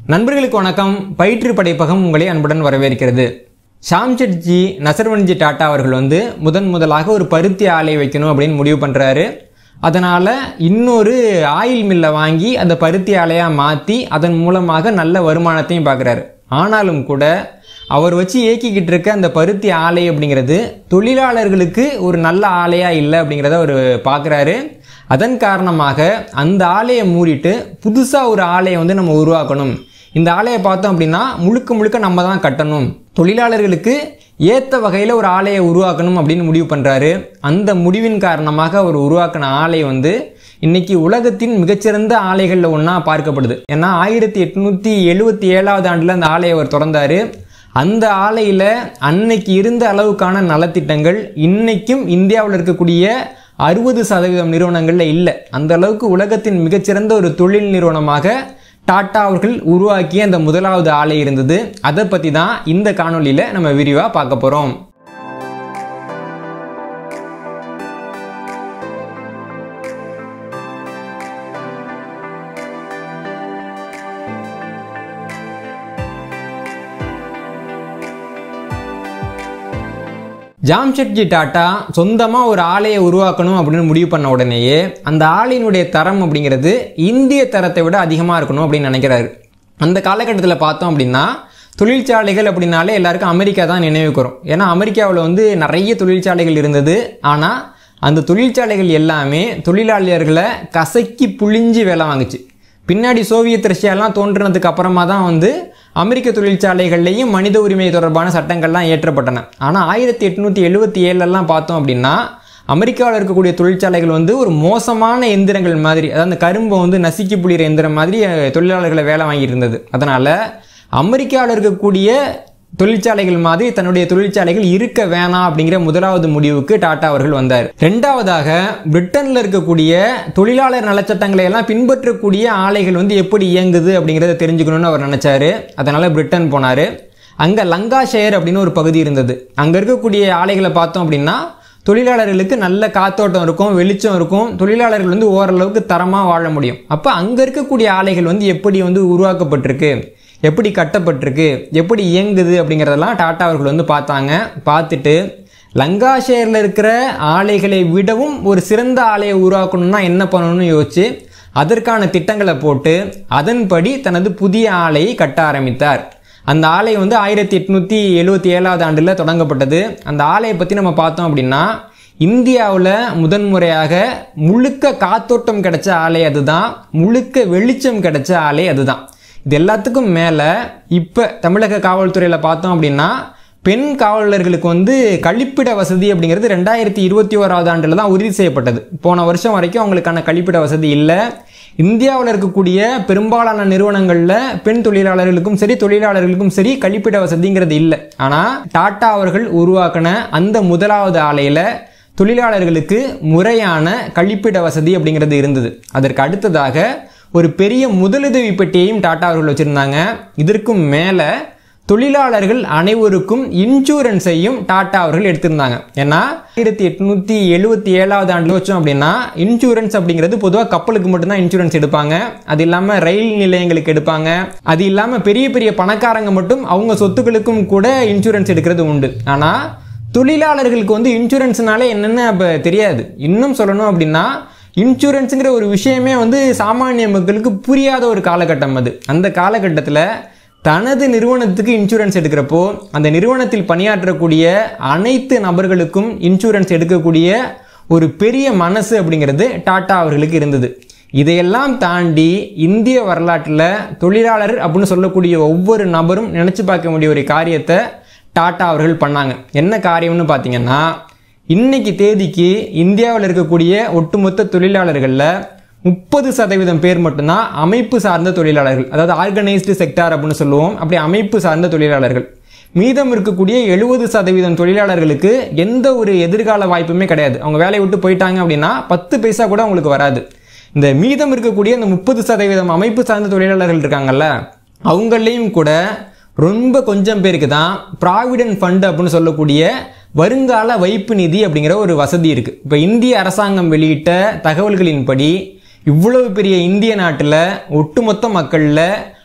நண்பர்களுக்கு வணக்கம் பயிற்று படைப்பகம் உங்களை அன்புடன் வரவேற்கிறது ஷாம்செட்ஜி நசர்வன்ஜி டாட்டா அவர்கள் வந்து முதன் முதலாக ஒரு பருத்தி ஆலை வைக்கணும் அப்படின்னு முடிவு பண்ணுறாரு அதனால் இன்னொரு ஆயில் மில்லை வாங்கி அந்த பருத்தி ஆலையாக மாற்றி அதன் மூலமாக நல்ல வருமானத்தையும் பார்க்குறாரு ஆனாலும் கூட அவர் வச்சு இயக்கிக்கிட்டு இருக்க அந்த பருத்தி ஆலை அப்படிங்கிறது தொழிலாளர்களுக்கு ஒரு நல்ல ஆலையாக இல்லை அப்படிங்கிறத அவர் பார்க்குறாரு அதன் காரணமாக அந்த ஆலையை மூடிட்டு புதுசாக ஒரு ஆலையை வந்து நம்ம உருவாக்கணும் இந்த ஆலையை பார்த்தோம் அப்படின்னா முழுக்க முழுக்க நம்ம தான் கட்டணும் தொழிலாளர்களுக்கு ஏற்ற வகையில் ஒரு ஆலையை உருவாக்கணும் அப்படின்னு முடிவு பண்ணுறாரு அந்த முடிவின் காரணமாக அவர் உருவாக்கின ஆலை வந்து இன்னைக்கு உலகத்தின் மிகச்சிறந்த ஆலைகளில் ஒன்றா பார்க்கப்படுது ஏன்னா ஆயிரத்தி எட்நூற்றி எழுபத்தி ஏழாவது ஆண்டில் அந்த ஆலையை அவர் திறந்தாரு அந்த ஆலையில் அன்னைக்கு இருந்த அளவுக்கான நலத்திட்டங்கள் இன்னைக்கும் இந்தியாவில் இருக்கக்கூடிய அறுபது சதவீதம் நிறுவனங்களில் இல்லை அந்த அளவுக்கு உலகத்தின் மிகச்சிறந்த ஒரு தொழில் நிறுவனமாக டாடா அவர்கள் உருவாக்கிய அந்த முதலாவது ஆலை இருந்தது அதை பற்றி தான் இந்த காணொளியில் நம்ம விரிவாக பார்க்க போகிறோம் ஜாம்ஷெட்ஜி டாட்டா சொந்தமாக ஒரு ஆலையை உருவாக்கணும் அப்படின்னு முடிவு பண்ண உடனேயே அந்த ஆலையினுடைய தரம் அப்படிங்கிறது இந்திய தரத்தை விட அதிகமாக இருக்கணும் அப்படின்னு நினைக்கிறாரு அந்த காலகட்டத்தில் பார்த்தோம் அப்படின்னா தொழிற்சாலைகள் அப்படின்னாலே எல்லாருக்கும் அமெரிக்கா தான் நினைவுக்கு வரும் ஏன்னா அமெரிக்காவில் வந்து நிறைய தொழிற்சாலைகள் இருந்தது ஆனால் அந்த தொழிற்சாலைகள் எல்லாமே தொழிலாளர்களை கசக்கி புழிஞ்சு வேலை வாங்குச்சு பின்னாடி சோவியத் ரஷ்யாலாம் தோன்றினதுக்கு அப்புறமா தான் வந்து அமெரிக்க தொழிற்சாலைகள்லையும் மனித உரிமை தொடர்பான சட்டங்கள்லாம் ஏற்றப்பட்டன ஆனால் ஆயிரத்தி எட்நூற்றி எழுபத்தி ஏழுலலாம் பார்த்தோம் அப்படின்னா அமெரிக்காவில் இருக்கக்கூடிய தொழிற்சாலைகள் வந்து ஒரு மோசமான எந்திரங்கள் மாதிரி அதாவது அந்த கரும்பை வந்து நசுக்கி புளிகிற எந்திரம் மாதிரி அஹ், தொழிலாளர்களை வேலை வாங்கிட்டு இருந்தது அதனால் அமெரிக்காவில் இருக்கக்கூடிய தொழிற்சாலைகள் மாதிரி தன்னுடைய தொழிற்சாலைகள் இருக்க வேணாம் அப்படிங்கிற முதலாவது முடிவுக்கு டாடா அவர்கள் வந்தார் ரெண்டாவதாக பிரிட்டன்ல இருக்கக்கூடிய தொழிலாளர் நலச்சட்டங்களை எல்லாம் பின்பற்றக்கூடிய ஆலைகள் வந்து எப்படி இயங்குது அப்படிங்கிறத தெரிஞ்சுக்கணும்னு அவர் நினைச்சாரு அதனால பிரிட்டன் போனாரு அங்க லங்காஷயர் அப்படின்னு ஒரு பகுதி இருந்தது அங்க இருக்கக்கூடிய ஆலைகளை பார்த்தோம் அப்படின்னா தொழிலாளர்களுக்கு நல்ல காத்தோட்டம் இருக்கும் வெளிச்சம் இருக்கும் தொழிலாளர்கள் வந்து ஓரளவுக்கு தரமாக வாழ முடியும் அப்போ அங்கே இருக்கக்கூடிய ஆலைகள் வந்து எப்படி வந்து உருவாக்கப்பட்டிருக்கு எப்படி கட்டப்பட்டிருக்கு எப்படி இயங்குது அப்படிங்கிறதெல்லாம் டாட்டா அவர்கள் வந்து பார்த்தாங்க பார்த்துட்டு லங்காஷேரில் இருக்கிற ஆலைகளை விடவும் ஒரு சிறந்த ஆலையை உருவாக்கணும்னா என்ன பண்ணணும்னு யோசிச்சு அதற்கான திட்டங்களை போட்டு அதன்படி தனது புதிய ஆலையை கட்ட ஆரம்பித்தார் அந்த ஆலை வந்து ஆயிரத்தி எட்நூற்றி எழுபத்தி ஏழாவது ஆண்டில் தொடங்கப்பட்டது அந்த ஆலையை பற்றி நம்ம பார்த்தோம் அப்படின்னா இந்தியாவில் முதன்முறையாக முழுக்க காத்தோட்டம் கிடைச்ச ஆலை அதுதான் முழுக்க வெளிச்சம் கிடைச்ச ஆலை அதுதான் இது எல்லாத்துக்கும் மேலே இப்போ தமிழக காவல்துறையில் பார்த்தோம் அப்படின்னா பெண் காவலர்களுக்கு வந்து கழிப்பிட வசதி அப்படிங்கிறது ரெண்டாயிரத்தி இருபத்தி ஓராவது ஆண்டில் தான் உறுதி செய்யப்பட்டது போன வருஷம் வரைக்கும் அவங்களுக்கான கழிப்பிட வசதி இல்லை இந்தியாவில் இருக்கக்கூடிய பெரும்பாலான நிறுவனங்களில் பெண் தொழிலாளர்களுக்கும் சரி தொழிலாளர்களுக்கும் சரி கழிப்பிட வசதிங்கிறது இல்லை ஆனால் டாடா அவர்கள் உருவாக்கின அந்த முதலாவது ஆலையில் தொழிலாளர்களுக்கு முறையான கழிப்பிட வசதி அப்படிங்கிறது இருந்தது அதற்கு அடுத்ததாக ஒரு பெரிய முதலுதவி பெட்டியையும் டாடா அவர்கள் வச்சுருந்தாங்க இதற்கும் மேலே தொழிலாளர்கள் அனைவருக்கும் இன்சூரன்ஸையும் டாடா அவர்கள் எடுத்திருந்தாங்க ஏன்னா ஆயிரத்தி எட்நூத்தி எழுபத்தி ஏழாவது ஆண்டு வச்சோம் அப்படின்னா இன்சூரன்ஸ் அப்படிங்கிறது பொதுவாக கப்பலுக்கு மட்டும்தான் இன்சூரன்ஸ் எடுப்பாங்க அது இல்லாமல் ரயில் நிலையங்களுக்கு எடுப்பாங்க அது இல்லாமல் பெரிய பெரிய பணக்காரங்க மட்டும் அவங்க சொத்துக்களுக்கும் கூட இன்சூரன்ஸ் எடுக்கிறது உண்டு ஆனால் தொழிலாளர்களுக்கு வந்து இன்சூரன்ஸ்னாலே என்னென்னு அப்போ தெரியாது இன்னும் சொல்லணும் அப்படின்னா இன்சூரன்ஸுங்கிற ஒரு விஷயமே வந்து சாமானிய மக்களுக்கு புரியாத ஒரு காலகட்டம் அது அந்த காலகட்டத்தில் தனது நிறுவனத்துக்கு இன்சூரன்ஸ் எடுக்கிறப்போ அந்த நிறுவனத்தில் பணியாற்றக்கூடிய அனைத்து நபர்களுக்கும் இன்சூரன்ஸ் எடுக்கக்கூடிய ஒரு பெரிய மனசு அப்படிங்கிறது டாடா அவர்களுக்கு இருந்தது இதையெல்லாம் தாண்டி இந்திய வரலாற்றில் தொழிலாளர் அப்படின்னு சொல்லக்கூடிய ஒவ்வொரு நபரும் நினச்சி பார்க்க முடிய ஒரு காரியத்தை டாடா அவர்கள் பண்ணாங்க என்ன காரியம்னு பார்த்தீங்கன்னா இன்னைக்கு தேதிக்கு இந்தியாவில் இருக்கக்கூடிய ஒட்டுமொத்த தொழிலாளர்களில் முப்பது சதவீதம் பேர் மட்டும்தான் அமைப்பு சார்ந்த தொழிலாளர்கள் அதாவது ஆர்கனைஸ்டு செக்டார் அப்படின்னு சொல்லுவோம் அப்படி அமைப்பு சார்ந்த தொழிலாளர்கள் மீதம் இருக்கக்கூடிய எழுபது சதவீதம் தொழிலாளர்களுக்கு எந்த ஒரு எதிர்கால வாய்ப்புமே கிடையாது அவங்க வேலையை விட்டு போயிட்டாங்க அப்படின்னா பத்து பைசா கூட அவங்களுக்கு வராது இந்த மீதம் இருக்கக்கூடிய இந்த முப்பது சதவீதம் அமைப்பு சார்ந்த தொழிலாளர்கள் இருக்காங்கல்ல அவங்களையும் கூட ரொம்ப கொஞ்சம் பேருக்கு தான் ப்ராவிடென்ட் ஃபண்ட் அப்படின்னு சொல்லக்கூடிய வருங்கால வைப்பு நிதி அப்படிங்கிற ஒரு வசதி இருக்குது இப்போ இந்திய அரசாங்கம் வெளியிட்ட தகவல்களின்படி இவ்வளவு பெரிய இந்திய நாட்டில் ஒட்டுமொத்த மக்களில்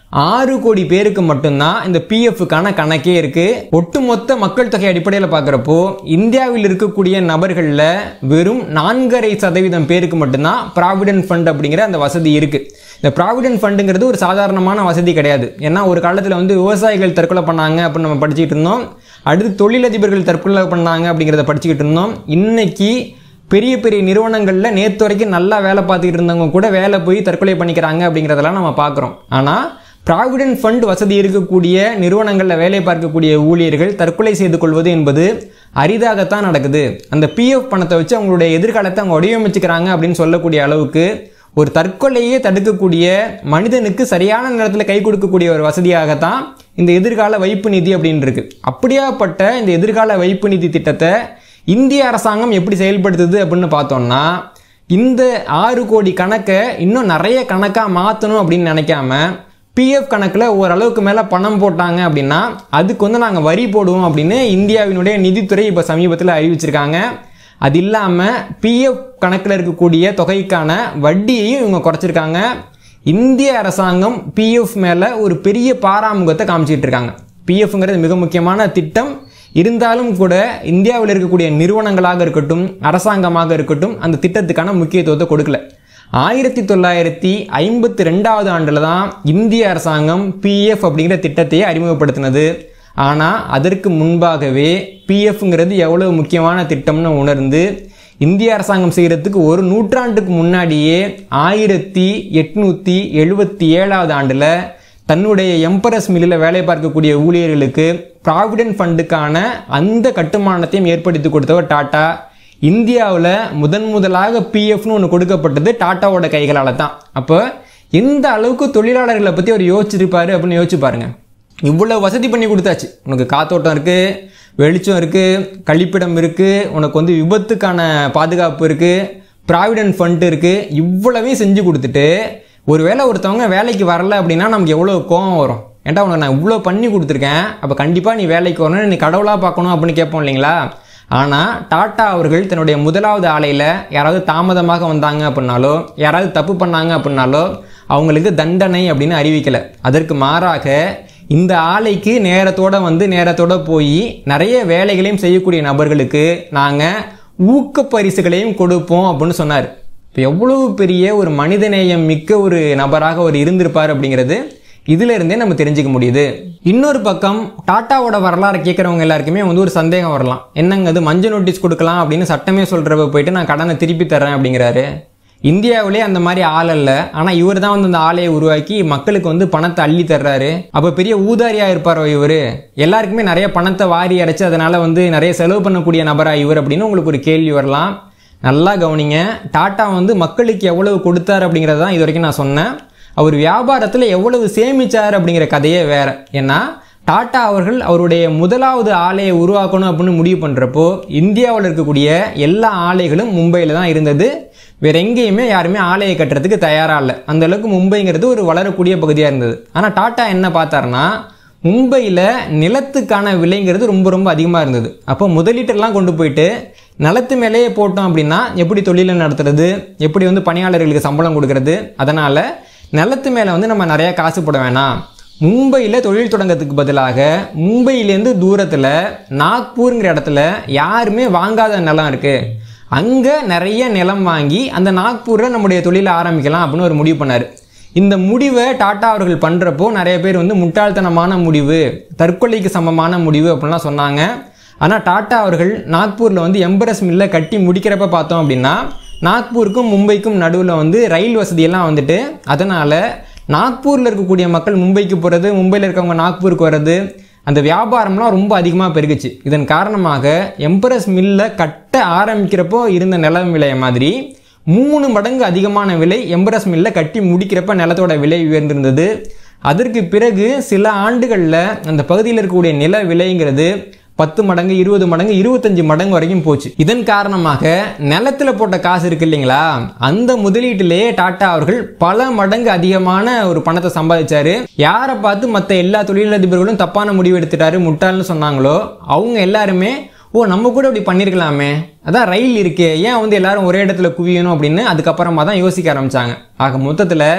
ஆறு கோடி பேருக்கு மட்டும்தான் இந்த பிஎஃப்க்கான கணக்கே இருக்கு ஒட்டுமொத்த மக்கள் தொகை அடிப்படையில் பார்க்குறப்போ இந்தியாவில் இருக்கக்கூடிய நபர்களில் வெறும் நான்கரை சதவீதம் பேருக்கு மட்டும்தான் ப்ராவிடென்ட் ஃபண்ட் அப்படிங்கிற அந்த வசதி இருக்கு இந்த ப்ராவிடென்ட் ஃபண்டுங்கிறது ஒரு சாதாரணமான வசதி கிடையாது ஏன்னா ஒரு காலத்தில் வந்து விவசாயிகள் தற்கொலை பண்ணாங்க அப்படின்னு நம்ம படிச்சுக்கிட்டு இருந்தோம் அடுத்து தொழிலதிபர்கள் தற்கொலை பண்ணாங்க அப்படிங்கிறத படிச்சுக்கிட்டு இருந்தோம் இன்னைக்கு பெரிய பெரிய நிறுவனங்களில் நேற்று வரைக்கும் நல்லா வேலை பார்த்துக்கிட்டு இருந்தவங்க கூட வேலை போய் தற்கொலை பண்ணிக்கிறாங்க அப்படிங்கிறதெல்லாம் நம்ம பார்க்குறோம் ஆனால் ப்ராவிடென்ட் ஃபண்ட் வசதி இருக்கக்கூடிய நிறுவனங்களில் வேலை பார்க்கக்கூடிய ஊழியர்கள் தற்கொலை செய்து கொள்வது என்பது அரிதாகத்தான் நடக்குது அந்த பிஎஃப் பணத்தை வச்சு அவங்களுடைய எதிர்காலத்தை அவங்க வடிவமைச்சுக்கிறாங்க அப்படின்னு சொல்லக்கூடிய அளவுக்கு ஒரு தற்கொலையே தடுக்கக்கூடிய மனிதனுக்கு சரியான நேரத்தில் கை கொடுக்கக்கூடிய ஒரு வசதியாகத்தான் இந்த எதிர்கால வைப்பு நிதி அப்படின்னு இருக்கு அப்படியாப்பட்ட இந்த எதிர்கால வைப்பு நிதி திட்டத்தை இந்திய அரசாங்கம் எப்படி செயல்படுத்துது அப்படின்னு பார்த்தோம்னா இந்த ஆறு கோடி கணக்கை இன்னும் நிறைய கணக்காக மாற்றணும் அப்படின்னு நினைக்காம பிஎஃப் கணக்கில் ஓரளவுக்கு மேலே பணம் போட்டாங்க அப்படின்னா அதுக்கு வந்து நாங்கள் வரி போடுவோம் அப்படின்னு இந்தியாவினுடைய நிதித்துறை இப்போ சமீபத்தில் அறிவிச்சிருக்காங்க அது இல்லாமல் பிஎஃப் கணக்கில் இருக்கக்கூடிய தொகைக்கான வட்டியையும் இவங்க குறைச்சிருக்காங்க இந்திய அரசாங்கம் பிஎஃப் மேலே ஒரு பெரிய பாராமுகத்தை காமிச்சிட்டு இருக்காங்க பிஎஃப்ங்கிறது மிக முக்கியமான திட்டம் இருந்தாலும் கூட இந்தியாவில் இருக்கக்கூடிய நிறுவனங்களாக இருக்கட்டும் அரசாங்கமாக இருக்கட்டும் அந்த திட்டத்துக்கான முக்கியத்துவத்தை கொடுக்கல ஆயிரத்தி தொள்ளாயிரத்தி ஐம்பத்தி ரெண்டாவது ஆண்டில் தான் இந்திய அரசாங்கம் பிஎஃப் அப்படிங்கிற திட்டத்தையே அறிமுகப்படுத்தினது ஆனால் அதற்கு முன்பாகவே பிஎஃப்ங்கிறது எவ்வளவு முக்கியமான திட்டம்னு உணர்ந்து இந்திய அரசாங்கம் செய்கிறதுக்கு ஒரு நூற்றாண்டுக்கு முன்னாடியே ஆயிரத்தி எட்நூற்றி எழுபத்தி ஏழாவது ஆண்டில் தன்னுடைய எம்பரஸ் மில்லில் வேலை பார்க்கக்கூடிய ஊழியர்களுக்கு ப்ராவிடென்ட் ஃபண்டுக்கான அந்த கட்டுமானத்தையும் ஏற்படுத்தி கொடுத்தவர் டாட்டா இந்தியாவில் முதன் முதலாக பிஎஃப்னு ஒன்று கொடுக்கப்பட்டது டாட்டாவோட கைகளால் தான் அப்போ எந்த அளவுக்கு தொழிலாளர்களை பற்றி அவர் யோசிச்சிருப்பாரு அப்படின்னு யோசிச்சு பாருங்க இவ்வளோ வசதி பண்ணி கொடுத்தாச்சு உனக்கு காத்தோட்டம் இருக்குது வெளிச்சம் இருக்குது கழிப்பிடம் இருக்குது உனக்கு வந்து விபத்துக்கான பாதுகாப்பு இருக்குது ப்ராவிடென்ட் ஃபண்ட் இருக்குது இவ்வளவையும் செஞ்சு கொடுத்துட்டு ஒருவேளை ஒருத்தவங்க வேலைக்கு வரல அப்படின்னா நமக்கு எவ்வளோ கோவம் வரும் ஏன்டா உனக்கு நான் இவ்வளோ பண்ணி கொடுத்துருக்கேன் அப்போ கண்டிப்பாக நீ வேலைக்கு வரணும் நீ கடவுளாக பார்க்கணும் அப்படின்னு கேட்போம் இல்லைங்களா ஆனால் டாட்டா அவர்கள் தன்னுடைய முதலாவது ஆலையில் யாராவது தாமதமாக வந்தாங்க அப்படின்னாலோ யாராவது தப்பு பண்ணாங்க அப்படின்னாலோ அவங்களுக்கு தண்டனை அப்படின்னு அறிவிக்கலை அதற்கு மாறாக இந்த ஆலைக்கு நேரத்தோட வந்து நேரத்தோட போய் நிறைய வேலைகளையும் செய்யக்கூடிய நபர்களுக்கு நாங்கள் ஊக்க பரிசுகளையும் கொடுப்போம் அப்படின்னு சொன்னார் இப்போ எவ்வளவு பெரிய ஒரு மனிதநேயம் மிக்க ஒரு நபராக அவர் இருந்திருப்பார் அப்படிங்கிறது இதுல இருந்தே நம்ம தெரிஞ்சுக்க முடியுது இன்னொரு பக்கம் டாட்டாவோட வரலாறு கேட்குறவங்க எல்லாருக்குமே வந்து ஒரு சந்தேகம் வரலாம் என்னங்க அது மஞ்சள் நோட்டீஸ் கொடுக்கலாம் அப்படின்னு சட்டமே சொல்கிறப்ப போயிட்டு நான் கடனை திருப்பி தரேன் அப்படிங்கிறாரு இந்தியாவிலே அந்த மாதிரி ஆள் அல்ல ஆனால் இவர் தான் வந்து அந்த ஆலையை உருவாக்கி மக்களுக்கு வந்து பணத்தை அள்ளி தர்றாரு அப்போ பெரிய ஊதாரியாக இருப்பாரோ இவர் எல்லாருக்குமே நிறைய பணத்தை வாரி அடைச்சு அதனால வந்து நிறைய செலவு பண்ணக்கூடிய நபரா இவர் அப்படின்னு உங்களுக்கு ஒரு கேள்வி வரலாம் நல்லா கவனிங்க டாட்டா வந்து மக்களுக்கு எவ்வளவு கொடுத்தார் அப்படிங்கிறது தான் இது வரைக்கும் நான் சொன்னேன் அவர் வியாபாரத்தில் எவ்வளவு சேமிச்சார் அப்படிங்கிற கதையே வேற ஏன்னா டாட்டா அவர்கள் அவருடைய முதலாவது ஆலையை உருவாக்கணும் அப்படின்னு முடிவு பண்ணுறப்போ இந்தியாவில் இருக்கக்கூடிய எல்லா ஆலைகளும் மும்பையில் தான் இருந்தது வேற எங்கேயுமே யாருமே ஆலையை கட்டுறதுக்கு தயாராக இல்லை அந்த அளவுக்கு மும்பைங்கிறது ஒரு வளரக்கூடிய பகுதியாக இருந்தது ஆனால் டாட்டா என்ன பார்த்தாருன்னா மும்பையில் நிலத்துக்கான விலைங்கிறது ரொம்ப ரொம்ப அதிகமாக இருந்தது அப்போ முதலீட்டெல்லாம் கொண்டு போயிட்டு நிலத்து மேலேயே போட்டோம் அப்படின்னா எப்படி தொழிலை நடத்துறது எப்படி வந்து பணியாளர்களுக்கு சம்பளம் கொடுக்கறது அதனால் நிலத்து மேலே வந்து நம்ம நிறையா காசு போட வேணாம் மும்பையில் தொழில் தொடங்கறதுக்கு பதிலாக மும்பையிலேருந்து தூரத்தில் நாக்பூருங்கிற இடத்துல யாருமே வாங்காத நிலம் இருக்குது அங்கே நிறைய நிலம் வாங்கி அந்த நாக்பூரில் நம்முடைய தொழிலை ஆரம்பிக்கலாம் அப்படின்னு ஒரு முடிவு பண்ணார் இந்த முடிவை டாட்டா அவர்கள் பண்ணுறப்போ நிறைய பேர் வந்து முட்டாள்தனமான முடிவு தற்கொலைக்கு சமமான முடிவு அப்படின்லாம் சொன்னாங்க ஆனால் டாட்டா அவர்கள் நாக்பூரில் வந்து எம்பரஸ் மில்லை கட்டி முடிக்கிறப்ப பார்த்தோம் அப்படின்னா நாக்பூருக்கும் மும்பைக்கும் நடுவில் வந்து ரயில் வசதியெல்லாம் வந்துட்டு அதனால் நாக்பூரில் இருக்கக்கூடிய மக்கள் மும்பைக்கு போகிறது மும்பையில் இருக்கவங்க நாக்பூருக்கு வர்றது அந்த வியாபாரம்லாம் ரொம்ப அதிகமாக பெருகுச்சு இதன் காரணமாக எம்பரஸ் மில்லை கட்ட ஆரம்பிக்கிறப்போ இருந்த நில விலைய மாதிரி மூணு மடங்கு அதிகமான விலை எம்பரஸ் மில்லை கட்டி முடிக்கிறப்ப நிலத்தோட விலை உயர்ந்திருந்தது அதற்கு பிறகு சில ஆண்டுகளில் அந்த பகுதியில் இருக்கக்கூடிய நில விலைங்கிறது பத்து மடங்கு இருபது மடங்கு இருபத்தஞ்சு மடங்கு வரைக்கும் போச்சு இதன் காரணமாக நிலத்துல போட்ட காசு இருக்கு இல்லைங்களா அந்த முதலீட்டிலேயே டாட்டா அவர்கள் பல மடங்கு அதிகமான ஒரு பணத்தை சம்பாதிச்சாரு யாரை பார்த்து மற்ற எல்லா தொழிலதிபர்களும் தப்பான முடிவு எடுத்துட்டாரு முட்டாள்னு சொன்னாங்களோ அவங்க எல்லாருமே ஓ நம்ம கூட இப்படி பண்ணியிருக்கலாமே அதான் ரயில் இருக்கே ஏன் வந்து எல்லாரும் ஒரே இடத்துல குவியணும் அப்படின்னு அதுக்கப்புறமா தான் யோசிக்க ஆரம்பிச்சாங்க ஆக மொத்தத்தில்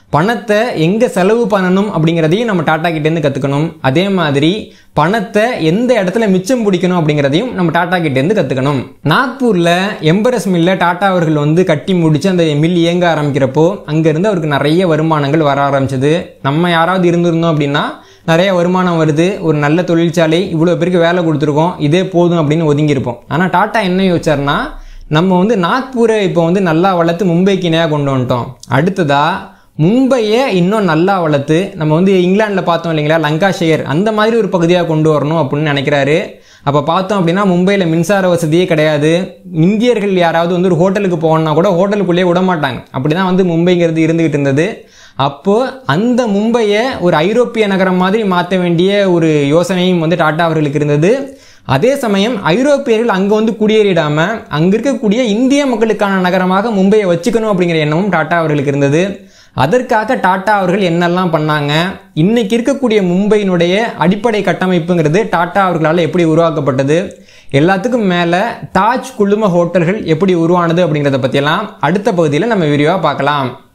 பணத்தை எங்கே செலவு பண்ணணும் அப்படிங்கிறதையும் நம்ம டாட்டா கிட்டேருந்து கற்றுக்கணும் அதே மாதிரி பணத்தை எந்த இடத்துல மிச்சம் பிடிக்கணும் அப்படிங்கிறதையும் நம்ம டாட்டா கிட்டேருந்து கற்றுக்கணும் நாக்பூரில் எம்பரஸ் மில்ல டாட்டா அவர்கள் வந்து கட்டி முடிச்சு அந்த மில் இயங்க ஆரம்பிக்கிறப்போ அங்கேருந்து அவருக்கு நிறைய வருமானங்கள் வர ஆரம்பிச்சது நம்ம யாராவது இருந்திருந்தோம் அப்படின்னா நிறைய வருமானம் வருது ஒரு நல்ல தொழிற்சாலை இவ்வளோ பேருக்கு வேலை கொடுத்துருக்கோம் இதே போதும் அப்படின்னு ஒதுங்கியிருப்போம் ஆனால் டாட்டா என்ன யோசிச்சார்னா நம்ம வந்து நாக்பூரை இப்போ வந்து நல்லா வளர்த்து மும்பைக்கு இணையாக கொண்டு வந்துட்டோம் அடுத்ததா மும்பையை இன்னும் நல்லா வளர்த்து நம்ம வந்து இங்கிலாண்டில் பார்த்தோம் இல்லைங்களா லங்காஷேயர் அந்த மாதிரி ஒரு பகுதியாக கொண்டு வரணும் அப்படின்னு நினைக்கிறாரு அப்போ பார்த்தோம் அப்படின்னா மும்பையில் மின்சார வசதியே கிடையாது இந்தியர்கள் யாராவது வந்து ஒரு ஹோட்டலுக்கு போகணுன்னா கூட ஹோட்டலுக்குள்ளேயே விட மாட்டாங்க அப்படி தான் வந்து மும்பைங்கிறது இருந்துகிட்டு இருந்தது அப்போது அந்த மும்பையை ஒரு ஐரோப்பிய நகரம் மாதிரி மாற்ற வேண்டிய ஒரு யோசனையும் வந்து டாட்டா அவர்களுக்கு இருந்தது அதே சமயம் ஐரோப்பியர்கள் அங்கே வந்து குடியேறிடாமல் அங்கே இருக்கக்கூடிய இந்திய மக்களுக்கான நகரமாக மும்பையை வச்சுக்கணும் அப்படிங்கிற எண்ணமும் டாட்டா அவர்களுக்கு இருந்தது அதற்காக டாட்டா அவர்கள் என்னெல்லாம் பண்ணாங்க இன்னைக்கு இருக்கக்கூடிய மும்பையினுடைய அடிப்படை கட்டமைப்புங்கிறது டாட்டா அவர்களால் எப்படி உருவாக்கப்பட்டது எல்லாத்துக்கும் மேலே தாஜ் குழும ஹோட்டல்கள் எப்படி உருவானது அப்படிங்கிறத பற்றியெல்லாம் அடுத்த பகுதியில் நம்ம விரிவாக பார்க்கலாம்